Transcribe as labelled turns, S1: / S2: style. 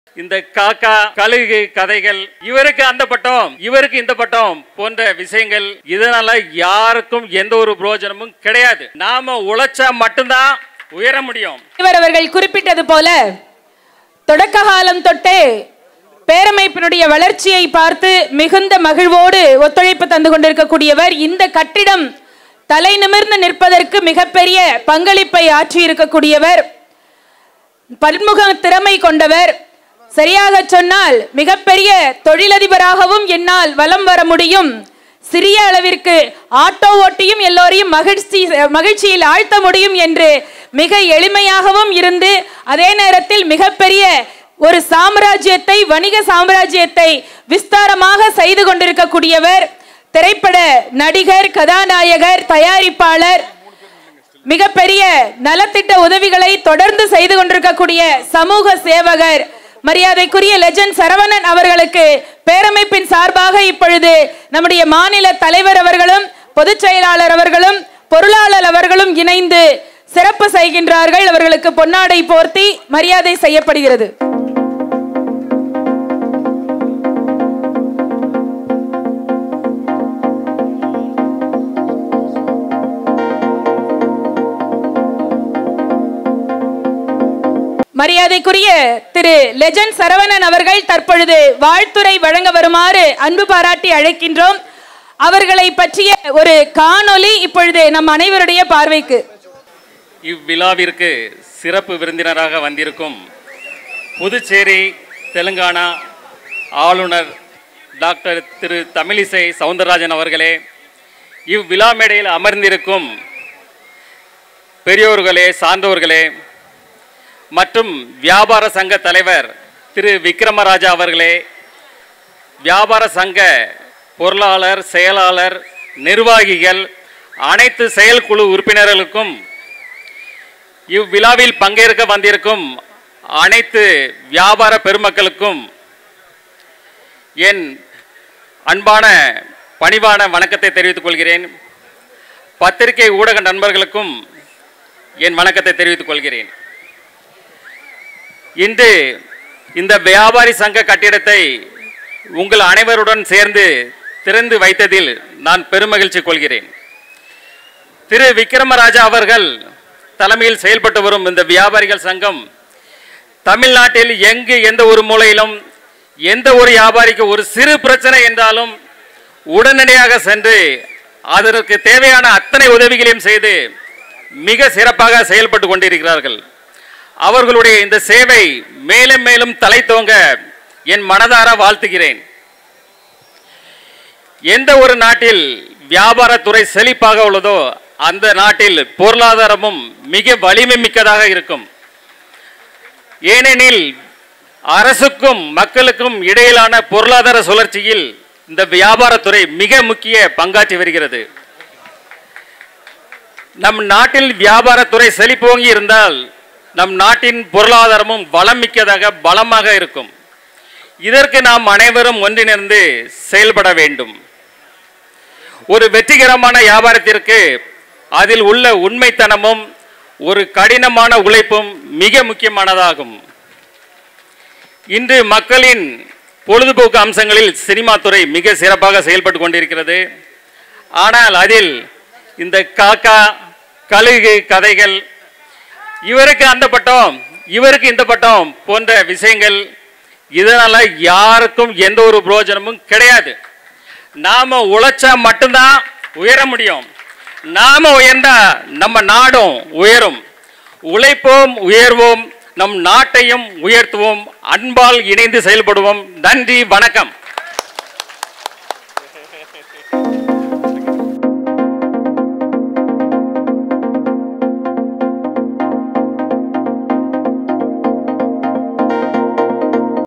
S1: இந்த காக்கா கழுகு கதைகள் இவருக்கு அந்த பட்டம் இவருக்கு இந்த பட்டம் போன்ற விஷயங்கள் இதனால யாருக்கும் எந்த ஒரு பிரயோஜனமும் கிடையாது நாம உழைச்சா மட்டும்தான் உயர முடியும்
S2: இவர் அவர்கள் குறிப்பிட்டது போல தொடக்க காலம் தொட்டே பேரமைப்பினுடைய வளர்ச்சியை பார்த்து மிகுந்த மகிழ்வோடு ஒத்துழைப்பு தந்து கொண்டிருக்கக்கூடியவர் இந்த கட்டிடம் தலை நிமிர்ந்து நிற்பதற்கு மிகப்பெரிய பங்களிப்பை ஆற்றி இருக்கக்கூடியவர் பன்முக திறமை கொண்டவர் சரியாக சொன்னால் மிகப்பெரிய தொழிலதிபராகவும் என்னால் வலம் வர முடியும் சிறிய அளவிற்கு ஆட்டோ ஓட்டியும் எல்லோரையும் மகிழ்ச்சி மகிழ்ச்சியில் ஆழ்த்த முடியும் என்று மிக எளிமையாகவும் இருந்து அதே நேரத்தில் மிகப்பெரிய ஒரு சாம்ராஜ்யத்தை வணிக சாம்ராஜ்யத்தை விஸ்தாரமாக செய்து கொண்டிருக்கக்கூடியவர் திரைப்பட நடிகர் கதாநாயகர் தயாரிப்பாளர் மிகப்பெரிய நலத்திட்ட உதவிகளை தொடர்ந்து செய்து கொண்டிருக்கக்கூடிய சமூக சேவகர் மரியாதைக்குரிய லெஜண்ட் சரவணன் அவர்களுக்கு பேரமைப்பின் சார்பாக இப்பொழுது நம்முடைய மாநில தலைவர் அவர்களும் பொதுச் செயலாளர் அவர்களும் பொருளாளர் அவர்களும் இணைந்து சிறப்பு செய்கின்றார்கள் அவர்களுக்கு பொன்னாடை போர்த்தி மரியாதை செய்யப்படுகிறது மரியாதைக்குரிய திரு லெஜண்ட் சரவணன் அவர்கள் தற்பொழுது வாழ்த்துரை வழங்க வருமாறு அன்பு பாராட்டி அழைக்கின்றோம் அவர்களை பற்றிய ஒரு காணொளி இப்பொழுது நம் அனைவருடைய பார்வைக்கு
S1: இவ்விழாவிற்கு சிறப்பு விருந்தினராக வந்திருக்கும் புதுச்சேரி தெலுங்கானா ஆளுநர் டாக்டர் திரு தமிழிசை சவுந்தரராஜன் அவர்களே இவ்விழா மேடையில் அமர்ந்திருக்கும் பெரியோர்களே சான்றோர்களே மற்றும் வியாபார சங்க தலைவர் திரு விக்ரமராஜா அவர்களே வியாபார சங்க பொருளாளர் செயலாளர் நிர்வாகிகள் அனைத்து செயற்குழு உறுப்பினர்களுக்கும் இவ்விழாவில் பங்கேற்க வந்திருக்கும் அனைத்து வியாபார பெருமக்களுக்கும் என் அன்பான பணிவான வணக்கத்தை தெரிவித்துக் கொள்கிறேன் பத்திரிகை ஊடக நண்பர்களுக்கும் என் வணக்கத்தை தெரிவித்துக் கொள்கிறேன் இன்று இந்த வியாபாரி சங்க கட்டிடத்தை உங்கள் அனைவருடன் சேர்ந்து திறந்து வைத்ததில் நான் பெருமகிழ்ச்சி கொள்கிறேன் திரு விக்ரமராஜா அவர்கள் தலைமையில் செயல்பட்டு வரும் இந்த வியாபாரிகள் சங்கம் தமிழ்நாட்டில் எங்கு எந்த ஒரு மூலையிலும் எந்த ஒரு வியாபாரிக்கு ஒரு சிறு பிரச்சனை என்றாலும் உடனடியாக சென்று அதற்கு தேவையான அத்தனை உதவிகளையும் செய்து மிக சிறப்பாக செயல்பட்டு கொண்டிருக்கிறார்கள் அவர்களுடைய இந்த சேவை மேலும் மேலும் தலை தோங்க என் மனதார வாழ்த்துகிறேன் எந்த ஒரு நாட்டில் வியாபாரத்துறை செழிப்பாக உள்ளதோ அந்த நாட்டில் பொருளாதாரமும் மிக வலிமை மிக்கதாக இருக்கும் ஏனெனில் அரசுக்கும் மக்களுக்கும் இடையிலான பொருளாதார சுழற்சியில் இந்த வியாபாரத்துறை மிக முக்கிய பங்காற்றி வருகிறது நம் நாட்டில் வியாபாரத்துறை செழிப்போங்கி இருந்தால் நம் நாட்டின் பொருளாதாரமும் வளம் மிக்கதாக பலமாக இருக்கும் இதற்கு நாம் அனைவரும் ஒன்றிணைந்து செயல்பட வேண்டும் ஒரு வெற்றிகரமான வியாபாரத்திற்கு அதில் உள்ள உண்மைத்தனமும் ஒரு கடினமான உழைப்பும் மிக முக்கியமானதாகும் இன்று மக்களின் பொழுதுபோக்கு அம்சங்களில் சினிமா துறை மிக சிறப்பாக செயல்பட்டு கொண்டிருக்கிறது ஆனால் அதில் இந்த காக்கா கழுகு கதைகள் இவருக்கு அந்த பட்டம் இவருக்கு இந்த பட்டம் போன்ற விஷயங்கள் இதனால யாருக்கும் எந்த ஒரு பிரயோஜனமும் கிடையாது நாம உழைச்சா மட்டும்தான் உயர முடியும் நாம உயர்ந்தா நம்ம நாடும் உயரும் உழைப்போம் உயர்வோம் நம் நாட்டையும் உயர்த்துவோம் அன்பால் இணைந்து செயல்படுவோம் நன்றி வணக்கம்